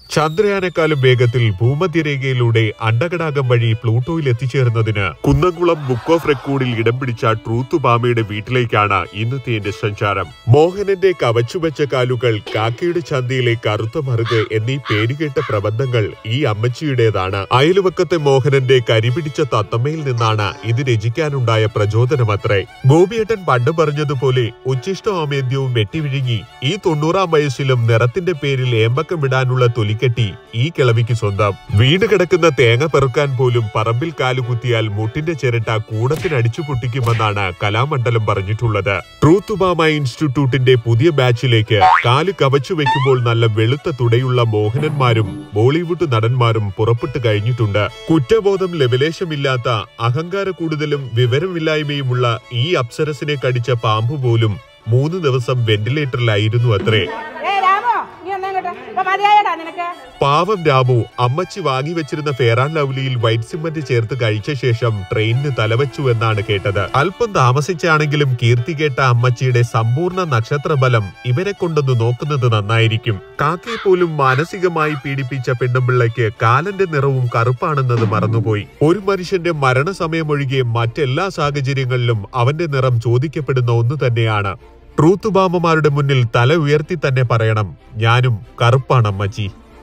ചന്ദ്രയാനേക്കാളും വേഗത്തിൽ ഭൂമധ്യരേഖയിലൂടെ അണ്ടകടാകം വഴി പ്ലൂട്ടോയിൽ എത്തിച്ചേർന്നതിന് കുന്നംകുളം ബുക്ക് ഓഫ് റെക്കോർഡിൽ ഇടം പിടിച്ച ട്രൂത്ത് ബാമയുടെ വീട്ടിലേക്കാണ് ഇന്നത്തെ എന്റെ സഞ്ചാരം മോഹനന്റെ കവച്ചുവെച്ച കാലുകൾ കാക്കയുടെ ചന്തയിലെ കറുത്ത മറുക് എന്നീ പേരുകേട്ട പ്രബന്ധങ്ങൾ ഈ അമ്മച്ചിയുടേതാണ് അയൽവക്കത്തെ മോഹനന്റെ കരിപിടിച്ച തത്തമ്മയിൽ നിന്നാണ് ഇത് രചിക്കാനുണ്ടായ പ്രചോദനമത്രേ ഗോപിയേട്ടൻ പണ്ട് പറഞ്ഞതുപോലെ ഉച്ഛിഷ്ടോമേദ്യവും വെട്ടിവിഴുങ്ങി ഈ തൊണ്ണൂറാം വയസ്സിലും നിറത്തിന്റെ പേരിൽ ഏമ്പക്കം വിടാനുള്ള തൊലിക്കെട്ടി ഈ കിളവിക്ക് സ്വന്തം വീട് കിടക്കുന്ന തേങ്ങ പെറുക്കാൻ പോലും പറമ്പിൽ കാലുകുത്തിയാൽ മുട്ടിന്റെ ചിരട്ട കൂടത്തിനടിച്ചു പൊട്ടിക്കുമെന്നാണ് കലാമണ്ഡലം പറഞ്ഞിട്ടുള്ളത് ട്രൂത്ത് ബാമ ഇൻസ്റ്റിറ്റ്യൂട്ടിന്റെ പുതിയ ബാച്ചിലേക്ക് കാല് കവച്ചു വെക്കുമ്പോൾ നല്ല വെളുത്ത തുടയുള്ള മോഹനന്മാരും ബോളിവുഡ് നടന്മാരും പുറപ്പെട്ടു കഴിഞ്ഞിട്ടുണ്ട് കുറ്റബോധം ലവലേശമില്ലാത്ത അഹങ്കാര കൂടുതലും വിവരമില്ലായ്മയുമുള്ള ഈ അപ്സരസിനെ കടിച്ച പാമ്പ് പോലും മൂന്ന് ദിവസം വെന്റിലേറ്ററിലായിരുന്നു അത്രേ ഏ രാമോ നീ ഒന്നും കേട്ടോ ഇപ്പൊ മതിയായടാ നിനക്ക് പാവം രാമു അമ്മച്ചി വാങ്ങി വെച്ചിരുന്ന ഫെയറാൻ ലവ്ലിയിൽ വൈറ്റ് സിമന്റ് ചേർത്ത് കഴിച്ച ശേഷം ട്രെയിനിന് തലവച്ചു എന്നാണ് കേട്ടത് അല്പം താമസിച്ചാണെങ്കിലും കീർത്തി കേട്ട അമ്മച്ചിയുടെ സമ്പൂർണ്ണ നക്ഷത്രബലം ഇവരെ കൊണ്ടൊന്ന് നോക്കുന്നത് നന്നായിരിക്കും കാക്കയെ പോലും മാനസികമായി പീഡിപ്പിച്ച പെണ്ണുമ്പിള്ളയ്ക്ക് കാലന്റെ നിറവും കറുപ്പാണെന്നത് മറന്നുപോയി ഒരു മനുഷ്യന്റെ മരണസമയമൊഴികെ മറ്റെല്ലാ സാഹചര്യങ്ങളിലും അവന്റെ നിറം ചോദിക്കപ്പെടുന്ന ഒന്ന് തന്നെയാണ് ട്രൂത്ത് ബാമമാരുടെ മുന്നിൽ തല ഉയർത്തി തന്നെ പറയണം ഞാനും കറുപ്പാണ് അമ്മച്ചി